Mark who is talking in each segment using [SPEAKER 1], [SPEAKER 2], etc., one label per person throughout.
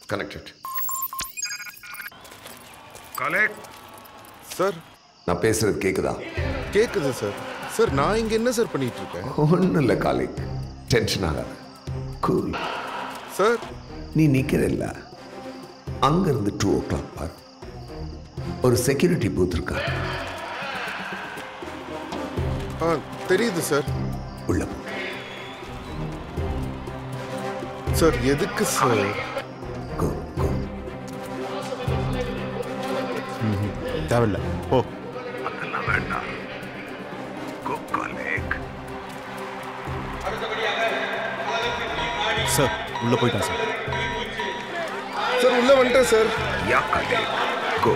[SPEAKER 1] Connected
[SPEAKER 2] sir
[SPEAKER 1] நான் பேசுறது கேக்குதா
[SPEAKER 2] கேக்குது சார் சார் நான் இங்க என்ன சார் பண்ணிட்டு இருக்கேன்
[SPEAKER 1] ஒன்றும் இல்லை காலிக் டென்ஷன் ஆகாத கூல்
[SPEAKER 2] சார்
[SPEAKER 1] நீ நிற்கிறல்ல அங்கேருந்து டூ ஓ கிளாக் பார் ஒரு செக்யூரிட்டி பூத் இருக்கா
[SPEAKER 2] ஆ தெரியுது சார்
[SPEAKER 1] உள்ள போ
[SPEAKER 2] சார் எதுக்கு சார்
[SPEAKER 1] கோ கோ
[SPEAKER 2] தேவையில்ல ஓ
[SPEAKER 1] அதெல்லாம் வேண்டாம் கோ காலிக்
[SPEAKER 2] சார் உள்ள போயிட்டேன் சார் சார் உள்ள வந்துட்டேன் சார்
[SPEAKER 1] யா காலிக் கோ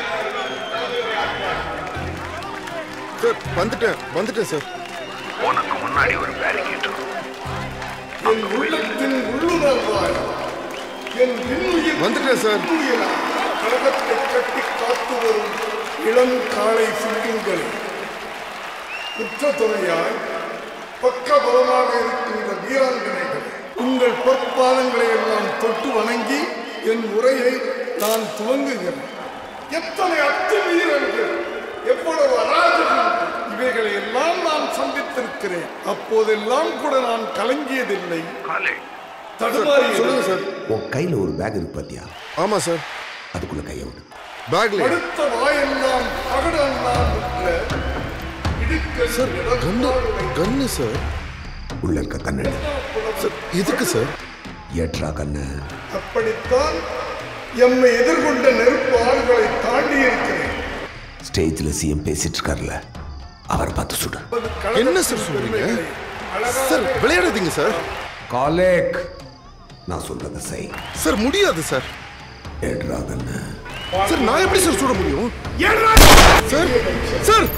[SPEAKER 2] சார் வந்துட்டேன் வந்துட்டேன் சார்
[SPEAKER 1] உனக்கு முன்னாடி ஒரு பேரிகேட்
[SPEAKER 3] என் உள்ளத்தின் உள்ளுணர்வாய் என் விண்ணுயிர்
[SPEAKER 2] வந்துட்டேன் சார்
[SPEAKER 3] கழகத்தை கட்டி காத்து வரும் இளம் காளை சிங்கங்கள் குற்ற துணையாய் பக்கபலமாக இருக்கின்ற வீராங்கனைகள் உங்கள் பொற்பாதங்களை எல்லாம் தொட்டு வணங்கி என் உரையை நான் துவங்குகிறேன் எத்தனை அத்துமீறல்கள் எவ்வளவு அராஜகம் இவைகளை எல்லாம் நான் சந்தித்திருக்கிறேன் அப்போதெல்லாம் கூட நான் கலங்கியதில்லை தடுமாறி
[SPEAKER 2] சொல்லுங்க சார்
[SPEAKER 1] உன் கையில் ஒரு பேக் இருக்கு பாத்தியா
[SPEAKER 2] ஆமா சார்
[SPEAKER 1] அதுக்குள்ள கையை விடு
[SPEAKER 2] பேக்ல
[SPEAKER 3] அடுத்த வாயெல்லாம் பகடெல்லாம் விட்ட இடுக்கல்
[SPEAKER 2] சார் கன்னு கன்னு சார்
[SPEAKER 1] உள்ள இருக்க கண்ணாடி
[SPEAKER 2] சார் எதுக்கு சார்
[SPEAKER 1] ஏற்றா கண்ணு
[SPEAKER 3] அப்படித்தான் எம்மை எதிர்கொண்ட நெருப்பு ஆறுகளை தாண்டி இருக்கிறேன்
[SPEAKER 1] ஸ்டேஜில் சிஎம் பேசிட்டு இருக்கார்ல அவரை பார்த்து சுடு
[SPEAKER 2] என்ன சார் சொல்றீங்க சார் விளையாடாதீங்க சார்
[SPEAKER 1] காலேக் நான் சொல்றத செய்
[SPEAKER 2] சார் முடியாது சார்
[SPEAKER 1] ஏற்றா கண்ணு
[SPEAKER 2] சார் நான் எப்படி சார் சுட முடியும் சார் சார்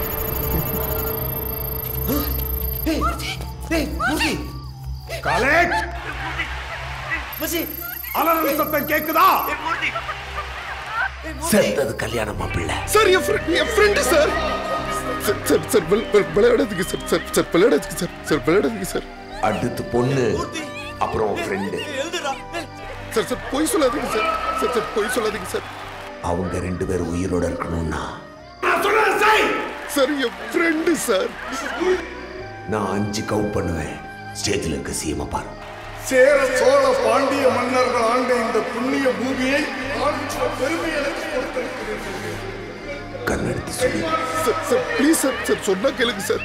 [SPEAKER 1] காலேக்
[SPEAKER 4] அலறல் சத்தம் கேக்குதா
[SPEAKER 1] செத்தது கல்யாண மாப்பிள்ளை
[SPEAKER 2] சார் என் ஃப்ரெண்ட் என் friend sir sir sir sir வி- வி- விளையாடாதீங்க சார் சார் சார் விளையாடாதீங்க சார் சார் விளையாடாதீங்க சார்
[SPEAKER 1] அடுத்து பொண்ணு அப்புறம் ஃப்ரெண்டு
[SPEAKER 2] சார் சார் பொய் சொல்லாதீங்க சார் சார் சார் பொய் சொல்லாதீங்க சார்
[SPEAKER 1] அவங்க ரெண்டு பேரும் உயிரோட இருக்கணும்னா
[SPEAKER 4] நான் சொல்றதை செய்
[SPEAKER 2] சார் என் ஃப்ரெண்டு சார்
[SPEAKER 1] நான் அஞ்சு கவுண்ட் பண்ணுவேன் ஸ்டேஜில் இருக்க சிஎம் பாரு
[SPEAKER 3] சேர சோழ பாண்டிய மன்னர்கள் ஆண்ட இந்த புண்ணிய பூமியை ஆளுகிற பெருமை எனக்கு கொடுத்திருக்கிறீர்கள்
[SPEAKER 1] கண்ணெடுத்து சுடு
[SPEAKER 2] sir sir please sir sir சொன்னா கேளுங்க சார்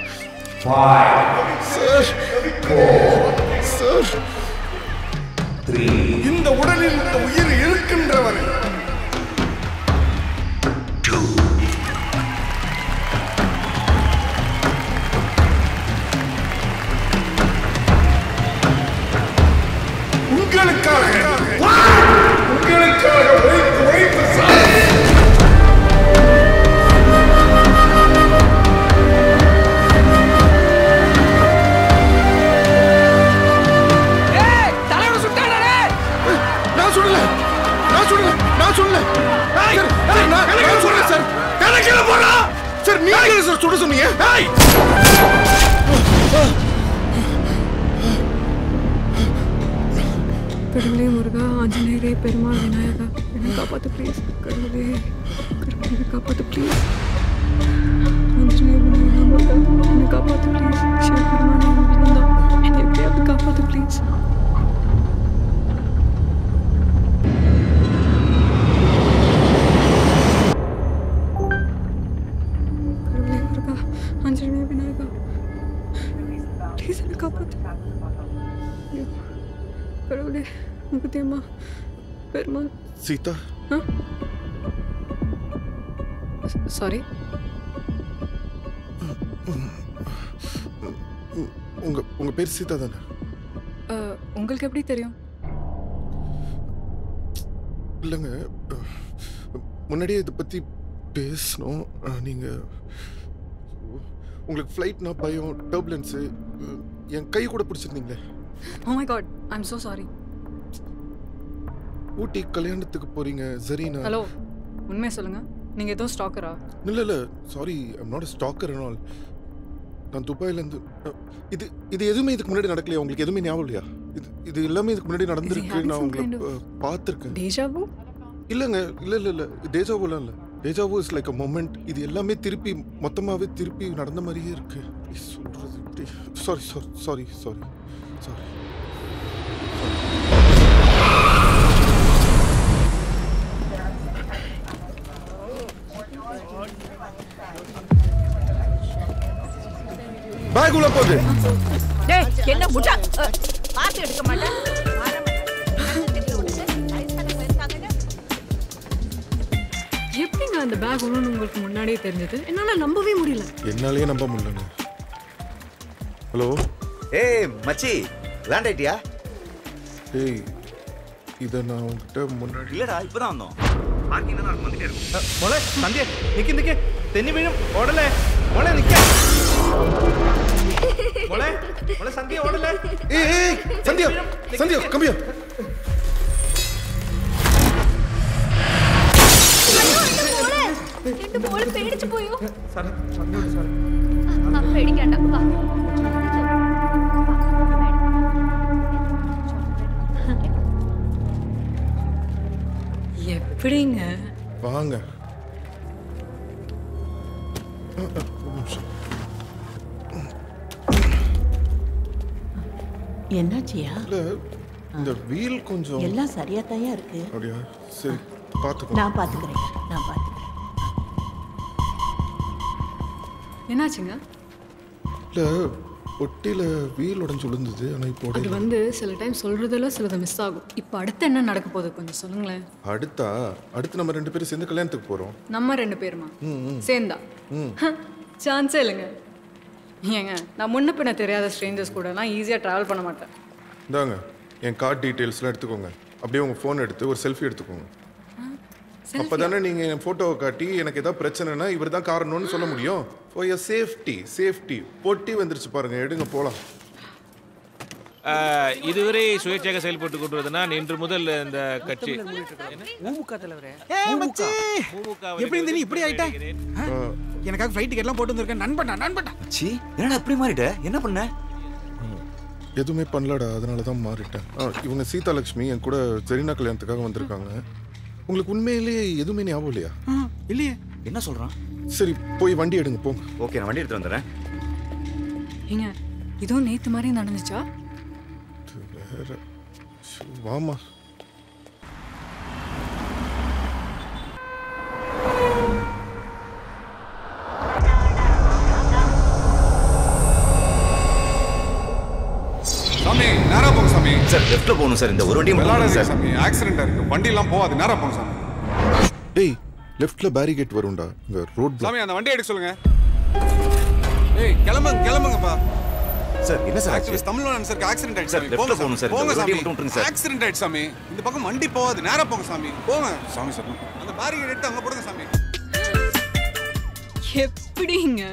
[SPEAKER 2] சார் சார்
[SPEAKER 3] இந்த உடலில் இந்த உயிர் இருக்கின்றவரை உங்களுக்காக உங்களுக்காக உழைத்து உழைத்து சார்
[SPEAKER 2] நான் சொல்லல நான் சொல்லல நான் சொல்லல சார் சார், நான் நான் சொல்லல சார்
[SPEAKER 4] கணக்கில போடா
[SPEAKER 2] சார் நீங்க என்ன சார் சுட சொன்னீங்க
[SPEAKER 4] ஏய்
[SPEAKER 5] கடவுளே முருகா ஆஞ்சநேயரே பெருமாள் விநாயகா என்னை காப்பாத்து ப்ளீஸ் கடவுளே கடவுளே என்னை காப்பாத்து ப்ளீஸ் ஆஞ்சநேய விநாயகா முருகா என்னை காப்பாத்து ப்ளீஸ் சிவபெருமானே வந்தா என்னை எப்படியாவது காப்பாத்து ப்ளீஸ் கடவுளே முருகா ஆஞ்சநேய விநாயகா ப்ளீஸ் என்னை காப்பாத்து ஐயோ, கடவுளே முகுதியம்மா பெருமாள்
[SPEAKER 2] சீதா
[SPEAKER 5] சாரி
[SPEAKER 2] உங்க உங்க பேர் சீதா தானே
[SPEAKER 5] உங்களுக்கு எப்படி தெரியும்
[SPEAKER 2] இல்லைங்க அஹ், முன்னாடியே இதை பத்தி பேசணும் அஹ், நீங்க உங்களுக்கு ஃப்ளைட்னா பயம் டர்புலன்ஸு என் கை கூட பிடிச்சிருந்தீங்களே
[SPEAKER 5] oh my god I am so sorry
[SPEAKER 2] Ooty கல்யாணத்துக்கு போறீங்க சரிண்ணா
[SPEAKER 5] ஹலோ உண்மையை சொல்லுங்க நீங்க எதுவும் ஸ்டாக்கரா
[SPEAKER 2] இல்ல இல்ல sorry I'm not stalker and all நான் துபாயிலேருந்து இது இது எதுவுமே இதுக்கு முன்னாடி நடக்கலையா உங்களுக்கு எதுவுமே ஞாபகம் இல்லையா இது இது எல்லாமே இதுக்கு முன்னாடி நடந்திருக்கு
[SPEAKER 5] having
[SPEAKER 2] நான்
[SPEAKER 5] some
[SPEAKER 2] உங்களை
[SPEAKER 5] kind of-
[SPEAKER 2] ப- பார்த்திருக்கேன்
[SPEAKER 5] டேஜாவோ
[SPEAKER 2] இல்லைங்க இல்லை இல்லை இல்லை டேஜாவோலாம் இல்லை deja vu is like a moment இது எல்லாமே திருப்பி மொத்தமாகவே திருப்பி நடந்த மாதிரியே இருக்கு சொல்கிறது இப்படி sorry sorry sorry sorry sorry bag உள்ள போகுது
[SPEAKER 6] டேய் என்ன முட்டா பார்த்து எடுக்க மாட்டேன் வர மாட்டேன்.
[SPEAKER 5] எப்படிங்க அந்த பேக் ஒன்று உங்களுக்கு முன்னாடியே தெரிஞ்சது என்னால் நம்பவே முடியல
[SPEAKER 2] என்னாலேயே நம்ப முடியலங்க ஹலோ
[SPEAKER 7] ஏய் மச்சி லேண்ட் ஆயிட்டியா
[SPEAKER 2] ஏய் இதை நான் உங்ககிட்ட முன்னாடி
[SPEAKER 7] இல்லடா இப்பதான் வந்தோம்
[SPEAKER 8] മോളെ സന്ധ്യ നിക്ക് നിക്ക് തെന്നി വീഴും ഓടല്ലേ മോളെ നിക്ക മോളെ മോളെ സന്ധ്യ ഓടല്ലേ
[SPEAKER 2] ஏய் ஏய் சந்தியா சந்தியா கம்மியா
[SPEAKER 9] എന്റെ മോള് പേടിച്ചു പോയോ
[SPEAKER 8] സാറേ സന്ധ്യയോട് സാറേ
[SPEAKER 9] ആ, പേടിക്കണ്ട വാ.
[SPEAKER 5] எப்படிங்க
[SPEAKER 2] வாங்க அ, அ, ஒரு நிமிஷம்.
[SPEAKER 6] என்னாச்சியா
[SPEAKER 2] இல்ல இந்த வீல் கொஞ்சம்
[SPEAKER 6] எல்லாம் சரியா தாயா இருக்கு
[SPEAKER 2] அப்படியா சரி பார்த்துக்கோ
[SPEAKER 6] நான் பாத்துக்கிறேன் நான் பாத்துக்கிறேன்
[SPEAKER 5] என்னாச்சுங்க
[SPEAKER 2] இல்ல ஒட்டியில வீல் உடஞ்சு விழுந்தது ஆனா இப்போ
[SPEAKER 5] அது
[SPEAKER 2] உடையல.
[SPEAKER 5] வந்து சில டைம் சொல்றதுல சிலது மிஸ் ஆகும் இப்போ அடுத்து என்ன நடக்க போகுது கொஞ்சம் சொல்லுங்களேன்
[SPEAKER 2] அடுத்தா அடுத்து நம்ம ரெண்டு பேரும் சேர்ந்து கல்யாணத்துக்கு போறோம்
[SPEAKER 5] நம்ம ரெண்டு பேருமா சேர்ந்தா சான்ஸே இல்லைங்க ஏங்க நான் முன்ன பின்ன தெரியாத ஸ்ட்ரேஞ்சர்ஸ் கூடலாம் ஈஸியாக ட்ராவல் பண்ண மாட்டேன்
[SPEAKER 2] இந்தாங்க என் கார்டு டீட்டெயில்ஸ்லாம் எடுத்துக்கோங்க அப்படியே உங்க ஃபோன் எடுத்து ஒரு செல்ஃபி எடுத்துக்கோங்க அப்பதானே நீங்க என் போட்டோவை காட்டி எனக்கு ஏதாவது பிரச்சனைனா இவர் தான் காரணம்னு சொல்ல முடியும் ஓ எ சேஃப்டி சேஃப்டி பொட்டி வந்துருச்சு பாருங்க எடுங்க போலாம்
[SPEAKER 10] ஆஹ், இதுவரை சுயேட்சையாக செயல்பட்டு கொண்டிருந்தனா இன்று முதல் இந்த கட்சி
[SPEAKER 8] எப்படி இருந்த நீ இப்படி ஆயிட்ட எனக்காக ஃப்ளைட் டிக்கெட்லாம் போட்டு வந்திருக்கேன் நண்பன்டா நண்பன்டா
[SPEAKER 7] சி என்னடா இப்படி மாறிட்ட என்ன பண்ண
[SPEAKER 2] எதுவுமே பண்ணலடா அதனால தான் மாறிட்டேன் ஆ, இவங்க சீதாலட்சுமி என் கூட ஜெரினா கல்யாணத்துக்காக வந்திருக்காங்க உங்களுக்கு உண்மையிலேயே எதுவுமே ஞாபகம் இல்லையா
[SPEAKER 8] இல்லையே
[SPEAKER 7] என்ன சொல்றான்
[SPEAKER 2] சரி போய் வண்டி எடுங்க போங்க
[SPEAKER 7] ஓகே நான் வண்டி எடுத்து வந்துடுறேன்
[SPEAKER 5] ஏங்க இதுவும் நேத்து மாதிரி நடந்துச்சா
[SPEAKER 2] வேற ஷோ, வாமா
[SPEAKER 3] சாமி நேரா போங்க சாமி
[SPEAKER 7] சார் லெஃப்ட்ல போகணும் சார் இந்த ஒரு வண்டி மட்டும்
[SPEAKER 3] விளாடாதீங்க
[SPEAKER 7] சார்
[SPEAKER 3] சாமி ஆக்சிடென்ட் இருக்கு வண்டி எல்லாம் போகாது நேரா போங்க சாமி
[SPEAKER 2] டேய் லெஃப்ட்ல பேரிகேட் வரும்டா இந்த ரோட்
[SPEAKER 3] சாமி அந்த வண்டி எடுக்க சொல்லுங்க ஏய் கிளம்புங்க கிளம்புங்கப்பா
[SPEAKER 7] சார் என்ன சார் ஆச்சு
[SPEAKER 3] ஆக்சுவலி தமிழ்நாடு சார் ஆக்சிடென்ட் ஆயிடுச்சு
[SPEAKER 7] சார்,
[SPEAKER 3] சாமி.
[SPEAKER 7] left
[SPEAKER 3] போங்க
[SPEAKER 7] ல போகணும் சார். இந்த
[SPEAKER 3] போங்க
[SPEAKER 7] வண்டியை
[SPEAKER 3] சாமி
[SPEAKER 7] மட்டும் விட்டுருங்க சார்.
[SPEAKER 3] ஆக்சிடென்ட் ஆயிடுச்சு சாமி இந்த பக்கம் வண்டி போகாது நேரா போங்க சாமி போங்க சாமி சார் அந்த பேரிகேட் எடுத்து அங்க போடுங்க சாமி
[SPEAKER 5] எப்படிங்க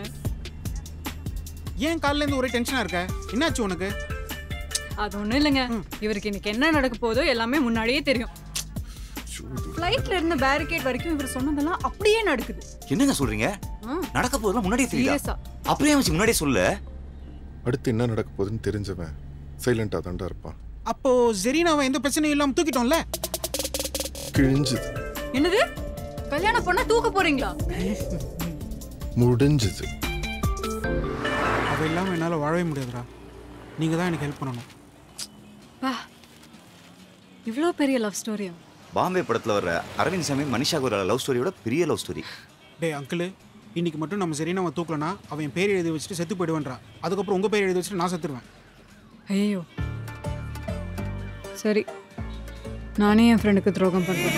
[SPEAKER 8] ஏன் காலையில இருந்து ஒரே டென்ஷனா இருக்க என்னாச்சு உனக்கு
[SPEAKER 5] அது ஒன்றும் இல்லைங்க இவருக்கு இன்னைக்கு என்ன நடக்க போதோ எல்லாமே முன்னாடியே தெரியும் ஃப்ளைட்ல இருந்து பேரிகேட் வரைக்கும் இவர் சொன்னதெல்லாம் அப்படியே நடக்குது
[SPEAKER 7] என்னங்க சொல்றீங்க
[SPEAKER 5] ஆ.
[SPEAKER 7] நடக்க போதெல்லாம் முன்னாடியே தெரியுதா
[SPEAKER 5] Serious-ஆ.
[SPEAKER 7] அப்படியே வச்சு முன்னாடியே சொல்ல
[SPEAKER 2] அடுத்து என்ன நடக்க போகுதுன்னு தெரிஞ்சவன் சைலண்டா தாண்டா இருப்பான்
[SPEAKER 8] அப்போ ஜெரீனாவை எந்த பிரச்சனையும் இல்லாம தூக்கிட்டோம்ல
[SPEAKER 2] கிழிஞ்சுது
[SPEAKER 5] என்னது கல்யாணம் பண்ணா தூக்க போறீங்களா
[SPEAKER 2] முடிஞ்சுது
[SPEAKER 8] அவ இல்லாம என்னால வாழவே முடியாதுடா நீங்க தான் எனக்கு ஹெல்ப் பண்ணணும்
[SPEAKER 5] பா இவ்வளோ பெரிய லவ் ஸ்டோரியா
[SPEAKER 7] பாம்பே படத்துல வர்ற அரவிந்த் சாமி மனிஷாக்கு ஒரு லவ் ஸ்டோரியோட பெரிய லவ் ஸ்டோரி
[SPEAKER 8] டேய் அங்கிள் இன்னைக்கு மட்டும் நம்ம ஜெரீனாவை தூக்கலனா அவன் என் பேர் எழுதி வச்சுட்டு செத்து போயிடுவேன்றா அதுக்கப்புறம் உங்க பேர் எழுதி வச்சுட்டு நான் செத்துருவேன்
[SPEAKER 5] ஐயோ சரி நானே என் ஃப்ரெண்டுக்கு துரோகம் பண்ணுறேன்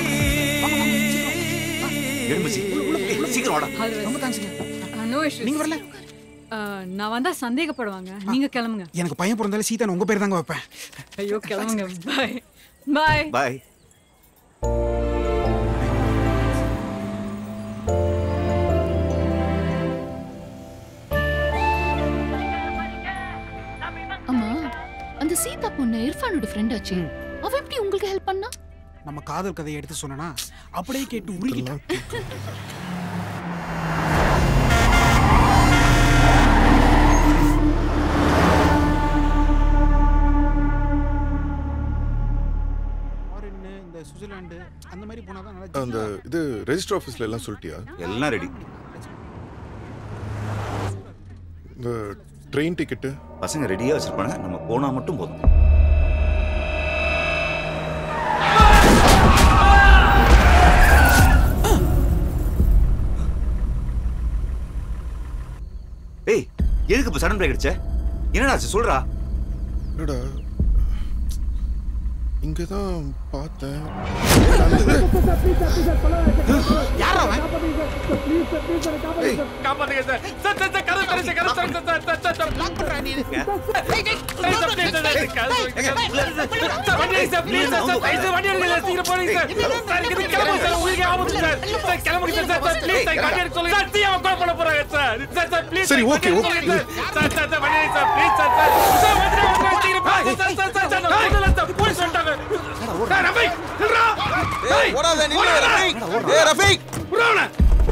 [SPEAKER 7] எழும்பு சி. ஏய், சீக்கிரம் வாடா
[SPEAKER 8] ரொம்ப தேங்க்ஸ்ங்க
[SPEAKER 5] நோ இஷ்யூ
[SPEAKER 8] நீங்க வரல
[SPEAKER 5] நான் வந்தா சந்தேகப்படுவாங்க நீங்க கிளம்புங்க
[SPEAKER 8] எனக்கு பையன் பிறந்தாலே சீதா உங்க பேர் தாங்க வைப்பேன்
[SPEAKER 5] ஐயோ கிளம்புங்க பாய் பாய்
[SPEAKER 7] பாய்
[SPEAKER 9] அம்மா அந்த சீதா பொண்ணு இர்ஃபானோட ஃப்ரெண்ட் ஆச்சு அவ எப்படி உங்களுக்கு ஹெல்ப் பண்ணா
[SPEAKER 8] நம்ம காதல் கதையை எடுத்து சொன்னா அப்படியே கேட்டு உருகிட்டான் ஃப்ரெண்டு அந்த மாதிரி போனால் தான் நல்லா
[SPEAKER 2] அந்த இது ரெஜிஸ்டர் ஆஃபீஸ்ல எல்லாம் சொல்லிட்டியா
[SPEAKER 7] எல்லாம் ரெடி
[SPEAKER 2] இந்த ட்ரெயின் டிக்கெட்டு
[SPEAKER 7] பசங்க ரெடியாக வச்சிருப்பாங்க நம்ம போனால் மட்டும் போதும் ஏய் எதுக்கு இப்போ சடன் பிரேக் அடிச்ச என்னடா ஆச்சு சொல்றா
[SPEAKER 2] என்னடா இங்கே தான் பார்த்தேன்
[SPEAKER 8] யார் அவன்
[SPEAKER 10] காப்பாத்துங்க சார் சார் சார் சார் கதவு திறந்து கதவு திறந்து sir sir sir sir
[SPEAKER 8] lock பண்ணுறா நீ
[SPEAKER 10] sir sir please sir sir வண்டி எடுங்க sir please sir sir sir வண்டி எடுங்க சார் சீக்கிரம் போடுங்க சார் சார் இது கிளம்புங்க சார் உங்களுக்கு ஆபத்து சார் சார் கிளம்புங்க sir sir sir please sir வண்டி எடுக்க சொல்லுங்க சார் தீ அவன் கொலை பண்ண போறாங்க சார் சார் சார் ப்ளீஸ்
[SPEAKER 2] சரி, okay, okay.
[SPEAKER 10] Sir sir sir வண்டி எடுங்க sir please sir sir sir வந்துட்டு வந்துட்டு சீக்கிரம் போங்க சார் சார் சார் சார் நான் போயிடலாம் சார் போலீஸ் வந்துட்டாங்க சார் ரஃபி நில்றா ஏய்
[SPEAKER 11] ஓடாத நில்லு ரஃபீக் ஏய் ரஃபீக்
[SPEAKER 10] விடுறா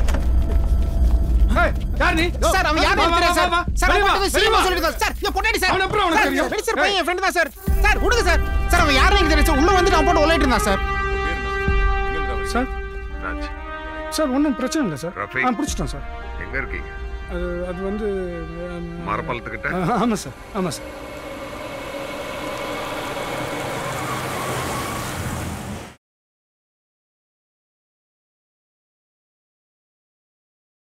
[SPEAKER 10] ஏய் யார் நீ
[SPEAKER 8] சார் அவன் யாரும்
[SPEAKER 10] வா, வா,
[SPEAKER 8] தெரியாது
[SPEAKER 10] வா,
[SPEAKER 8] சார்
[SPEAKER 10] வா.
[SPEAKER 8] சார்
[SPEAKER 10] வெளிய வா,
[SPEAKER 8] அவன்
[SPEAKER 10] வெளிய
[SPEAKER 8] சீமா
[SPEAKER 10] வா.
[SPEAKER 8] சொல்லிட்டு சார் என் பொண்டாடி சார்
[SPEAKER 10] அவன் அப்புறம் உனக்கு
[SPEAKER 8] சார்,
[SPEAKER 10] தெரியும்.
[SPEAKER 8] வெடி சார் பையன் என் ஃப்ரெண்ட் தான் சார் சார் விடுங்க சார் சார் அவன் யாரும் எனக்கு தெரியும் சார் உள்ள வந்து நான் போட்டு உழைட்டு இருந்தான் சார்
[SPEAKER 12] சார் சார் ஒன்றும் பிரச்சனை இல்லை சார்
[SPEAKER 3] ரஃபீக்.
[SPEAKER 12] ஆ பிடிச்சிட்டோம் சார்
[SPEAKER 3] எங்க இருக்கீங்க
[SPEAKER 12] அது அது வந்து
[SPEAKER 3] மரப்பாலத்துக்கிட்ட
[SPEAKER 12] ஆமாம் சார் ஆமாம் சார்